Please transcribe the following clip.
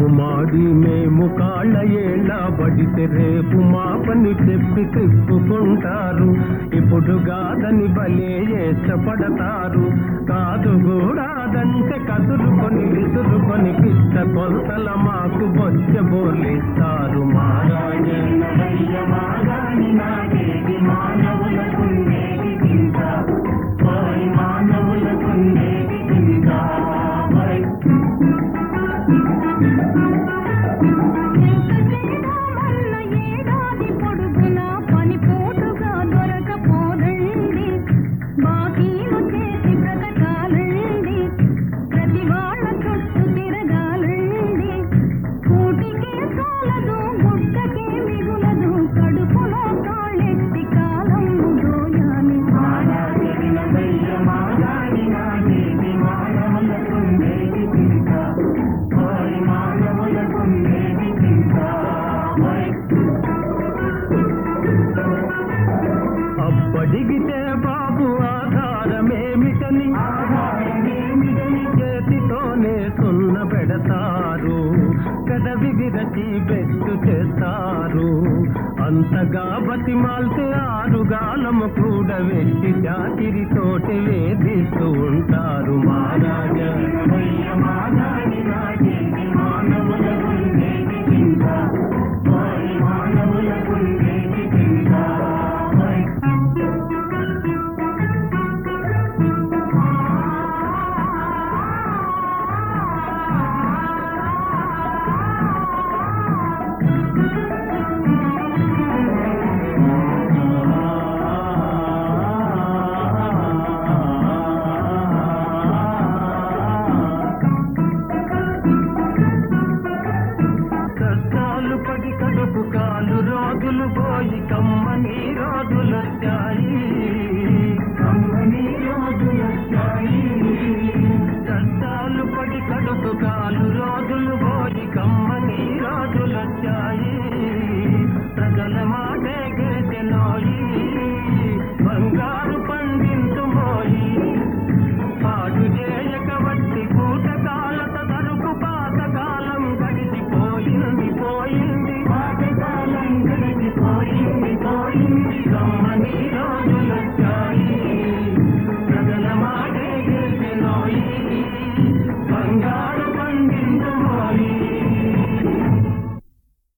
రేపు మాడి మేము కాళ్ళ ఏళ్ళ పడితే రేపు మా పని చెప్పి తిప్పుకుంటారు ఇప్పుడు కాదని బలే ఇష్టపడతారు కాదు కూడాదంటే కదులుకొని విసురుకొని పిచ్చ కొలతల మాకు బొచ్చ బోలిస్తారు మారాయణ మాగాని నాగేది మానవులకుండేది చింత ఓయ్ మానవులకుండేది చింత ఓయ్ ఎంతసేదామన్న ఏడాది పొడుగునా పనిపోటుగా దొరకపోదండి బాకీలు చేసి బ్రతకాలండి ప్రతి వాళ్ళ చుట్టూ తిరగాలండి కూటికే చాలదు గుడ్డకే మిగులదు కడుపులో కాళ్ళెత్తి కాలము దోయాలి మాగాని మాగాని నాగేది మానవులకుండేది చింత ఓయ్ మానవులకుండేది చింత ఓయ్ అప్పడిగితే బాబు ఆధారమేమిటని ఆధారమేమిటని చేతితోనే సున్న పెడతారు పెదవి విరచి బెట్టు చేస్తారు అంతగా బతిమాల్తే ఆరుగాలము కూడా వెట్టి చాకిరితోటి వేధిస్తూ ఉంటారు మహారాజా మాగాని నాగేది మానవులకుండేది చింత ఓయ్ మానవులకుండేది చింత ఓయ్ కష్టాలు పడి కడుపు కాలు రోజులు పోయి కమ్మని రోజులొచ్చా